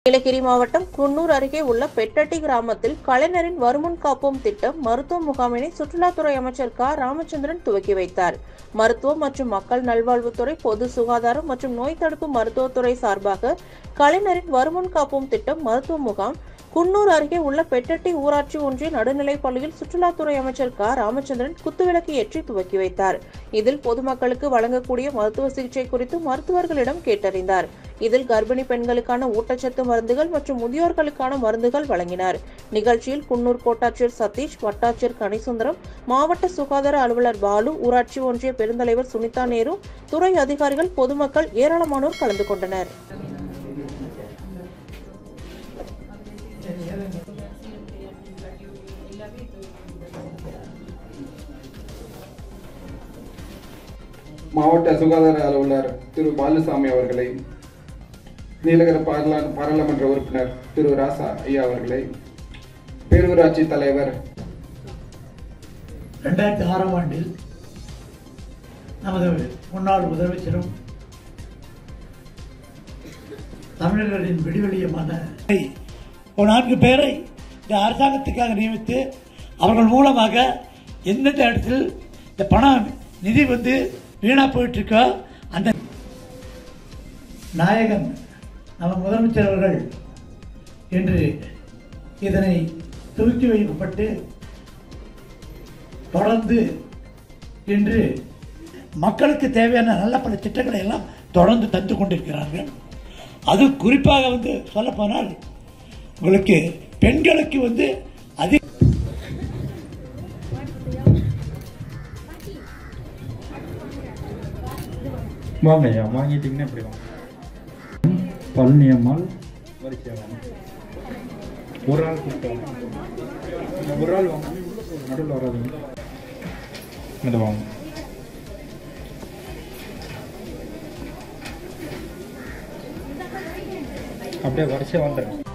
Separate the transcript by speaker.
Speaker 1: நீலகிரி மாவட்டம் குன்னூர் அருகே உள்ள பெட்டட்டி கிராமத்தில் கலைஞரின் வருமுன் காப்போம் திட்டம் மருத்துவ முகாமினை சுற்றுலாத்துறை அமைச்சர் க ராமச்சந்திரன் துவக்கி வைத்தார் மருத்துவம் மற்றும் மக்கள் நல்வாழ்வுத்துறை பொது சுகாதாரம் மற்றும் நோய் தடுப்பு மருத்துவத்துறை சார்பாக கலைஞரின் வருமுன் காப்போம் திட்டம் மருத்துவ முகாம் குன்னூர் அருகே உள்ள பெட்டட்டி ஊராட்சி ஒன்றிய நடுநிலைப் பள்ளியில் சுற்றுலாத்துறை அமைச்சர் க ராமச்சந்திரன் குத்துவிளக்கு ஏற்றி துவக்கி வைத்தார் இதில் பொதுமக்களுக்கு வழங்கக்கூடிய மருத்துவ சிகிச்சை குறித்து மருத்துவர்களிடம் கேட்டறிந்தார் இதில் கர்ப்பிணி பெண்களுக்கான ஊட்டச்சத்து மருந்துகள் மற்றும் முதியோர்களுக்கான மருந்துகள் வழங்கினார் நிகழ்ச்சியில் குன்னூர் கோட்டாட்சியர் சதீஷ் வட்டாட்சியர் கனிசுந்தரம் மாவட்ட சுகாதார அலுவலர் பாலு ஊராட்சி ஒன்றிய பெருந்தலைவர் சுனிதா நேரு துறை அதிகாரிகள் பொதுமக்கள் ஏராளமானோர் கலந்து கொண்டனர்
Speaker 2: மாவட்ட சுகாதார அலுவலர் திரு பாலுசாமி அவர்களை நீலகர பாராள- பாராளுமன்ற உறுப்பினர் திரு ராசா ஐயா அவர்களை பேரூராட்சி தலைவர்
Speaker 3: ரெண்டாயிரத்தி ஆறாம் ஆண்டில் நமது முன்னாள் முதலமைச்சரும் தமிழர்களின் விடிவெளியமான ஒரு நான்கு பேரை இந்த அரசாங்கத்துக்காக நியமித்து அவர்கள் மூலமாக எந்தெந்த இடத்தில் இந்த பணம் நிதி வந்து வீணா போயிட்டு இருக்கோ அந்த நாயகன் நம்ம முதலமைச்சர் அவர்கள் இன்று இதனை துவக்கி வைக்கப்பட்டு தொடர்ந்து இன்று மக்களுக்கு தேவையான நல்ல பல திட்டங்களை எல்லாம் தொடர்ந்து தந்து கொண்டிருக்கிறார்கள் அது குறிப்பாக வந்து சொல்லப்போனால் உங்களுக்கு பெண்களுக்கு வந்து அதிக
Speaker 4: வாங்க ஐயா வாங்கிட்டீங்கன்னா இப்படி வாங்க பழனி அம்மாள் வரிசையா வாங்க ஒரு ஆள் கூப்பிட்டு ஒரு ஆள் வாங்க நடுவில் வராதுங்க இது வாங்க அப்படியே வரிசையா வந்துடுறேன்